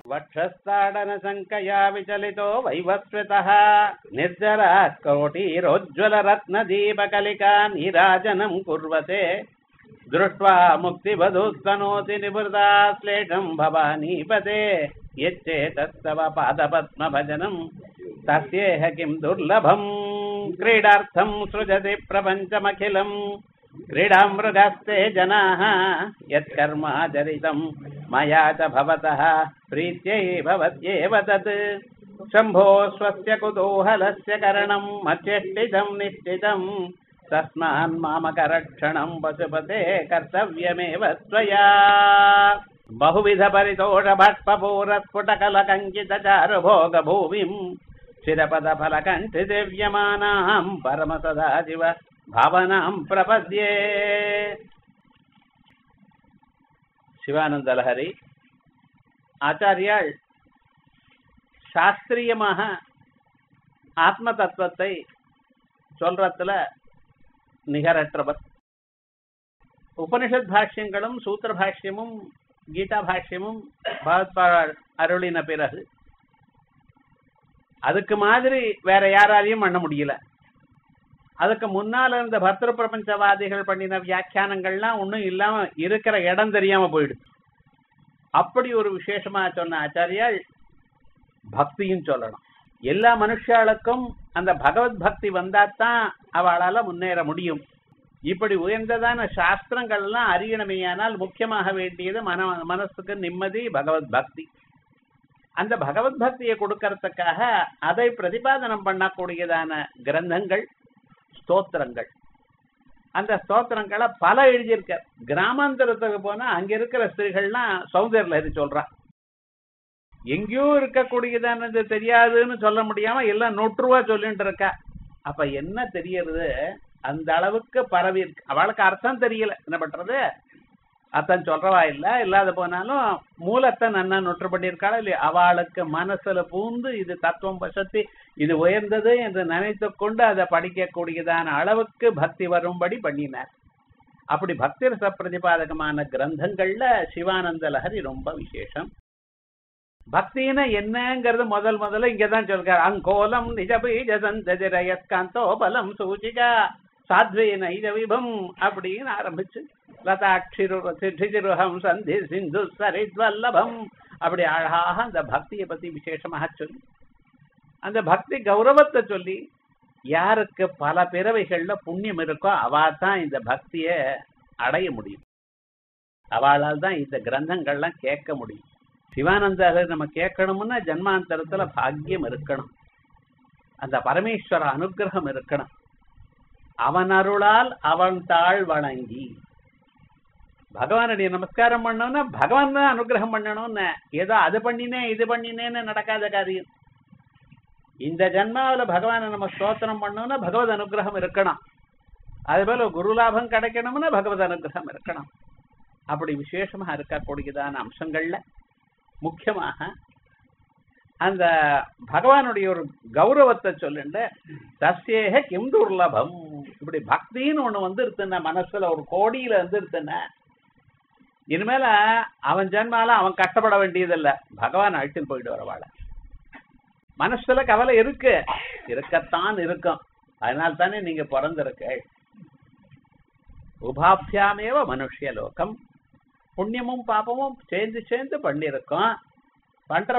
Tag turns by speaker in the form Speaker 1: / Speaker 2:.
Speaker 1: వక్షస్థాడన సంకయా విచలితో వైవస్వతః నిర్జర కోటిరోజ్వల రత్న దీపకలికా నీరాజనం కుర్వతే దృష్ట్వా ముక్తివధూస్తనోతి నివృతా శ్లేషం భవానీపతే యచ్చేతస్తవ పాదపద్మ భజనం తస్యేహ కిం దుర్లభం క్రీడార్థం సృజతి ప్రపంచమఖిలం క్రీడామృగస్తే జనాः యత్కర్మాచరితం మయా చ భవతः ప్రీత్యై భవత్యేవ తత్ శంభో స్వస్య కుతూహలస్య కరణం మచ్చేష్టితం నిశ్చితం తస్మాన్ మామకరక్షణం పశుపతే కర్తవ్యమేవ త్వయా బహువిధ పరితోష భట్పూర స్ఫుటకల కంకిత చారు భోగ భూమిం చిరపద ఫల కంఠి దివ్యమానాం పరమ సదాశివ భావనాం ప్రపద్యే சிவானந்த லஹரி ஆச்சாரியால் சாஸ்திரியமாக ஆத்ம தத்துவத்தை சொல்றதுல நிகரற்றவர் உபனிஷத் பாஷ்யங்களும் சூத்திர பாஷ்யமும் கீதா பாஷ்யமும் பகவத்பால் அருளின பிறகு அதுக்கு மாதிரி வேற யாராலையும் பண்ண முடியல அதுக்கு முன்னால இருந்த பர்திரு பிரபஞ்சவாதிகள் பண்ணின வியாக்கியானங்கள்லாம் ஒன்றும் இல்லாம இருக்கிற இடம் தெரியாம போயிடுது அப்படி ஒரு விசேஷமா சொன்ன ஆச்சாரியால் பக்தியும் சொல்லணும் எல்லா மனுஷாளுக்கும் அந்த பகவத் பக்தி வந்தாதான் அவளால முன்னேற முடியும் இப்படி உயர்ந்ததான சாஸ்திரங்கள்லாம் அறியணுமேயானால் முக்கியமாக வேண்டியது மன மனசுக்கு நிம்மதி பகவத் பக்தி அந்த பகவத் பக்தியை கொடுக்கறதுக்காக அதை பிரதிபாதனம் பண்ணக்கூடியதான கிரந்தங்கள் ஸ்தோத்திரங்கள் அந்த ஸ்தோத்திரங்களை பல எழுதியிருக்க கிராமாந்தரத்துக்கு போனா அங்க இருக்கிற ஸ்திரீகள்லாம் சௌந்தர்ல இது சொல்றா எங்கேயோ இருக்கக்கூடியதானது தெரியாதுன்னு சொல்ல முடியாம எல்லாம் நூற்றுவா சொல்லிட்டு இருக்கா அப்ப என்ன தெரியறது அந்த அளவுக்கு பரவி இருக்கு அவளுக்கு அர்த்தம் தெரியல என்ன பண்றது அர்த்தம் சொல்றவா இல்ல இல்லாத போனாலும் மூலத்தை நன்னா நொற்று பண்ணியிருக்காளா இல்லையா அவளுக்கு மனசுல பூந்து இது தத்துவம் பசத்தி இது உயர்ந்தது என்று நினைத்து கொண்டு அதை படிக்கக்கூடியதான அளவுக்கு பக்தி வரும்படி பண்ணினார் அப்படி பக்தி ரச பிரதிபாதகமான கிரந்தங்கள்ல சிவானந்த லஹரி ரொம்ப விசேஷம் பக்தினா என்னங்கிறது முதல் முதல்ல இங்கதான் சொல்றாரு அங்கோலம் நிஜபீஜ சந்தஜரயஸ்காந்தோ பலம் சூச்சிகா சாத்வே நைஜ விபம் அப்படின்னு ஆரம்பிச்சு லதாட்சிரு சிருஹம் சந்தி சிந்து சரித்வல்லபம் அப்படி அழகாக அந்த பக்தியை பத்தி விசேஷமாக சொல்லி அந்த பக்தி கௌரவத்தை சொல்லி யாருக்கு பல பிறவைகள்ல புண்ணியம் இருக்கோ அவா தான் இந்த பக்திய அடைய முடியும் அவளால் தான் இந்த கிரந்தங்கள்லாம் கேட்க முடியும் சிவானந்தால நம்ம கேட்கணும்னா ஜன்மாந்தரத்துல பாக்கியம் இருக்கணும் அந்த பரமேஸ்வர அனுகிரகம் இருக்கணும் அவன் அருளால் அவன் தாழ் வணங்கி பகவானுடைய நமஸ்காரம் பண்ணோம்னா பகவான் தான் அனுகிரகம் பண்ணணும்னு ஏதோ அது பண்ணினேன் இது பண்ணினேன்னு நடக்காத காரியம் இந்த ஜன்மாவில் பகவானை நம்ம ஸ்தோத்திரம் பண்ணோம்னா பகவத் அனுகிரகம் இருக்கணும் அதே போல குரு லாபம் கிடைக்கணும்னா பகவத் அனுகிரகம் இருக்கணும் அப்படி விசேஷமா இருக்கக்கூடியதான அம்சங்கள்ல முக்கியமாக அந்த பகவானுடைய ஒரு கௌரவத்தை சொல்லுண்டு தஸ்யேக கிம் துர்லபம் இப்படி பக்தின்னு ஒண்ணு வந்துருத்துன்னா மனசுல ஒரு கோடியில வந்துருத்துன்னா இனிமேல அவன் ஜென்மால அவன் கஷ்டப்பட வேண்டியதில்ல பகவான் அழைச்சிட்டு போயிட்டு வரவாள மனசுல கவலை இருக்கு இருக்கத்தான் இருக்கும் அதனால தானே நீங்க பிறந்திருக்க உபாபியாமேவ மனுஷிய லோகம் புண்ணியமும் பாபமும் சேர்ந்து சேர்ந்து பண்ணியிருக்கோம் பண்ற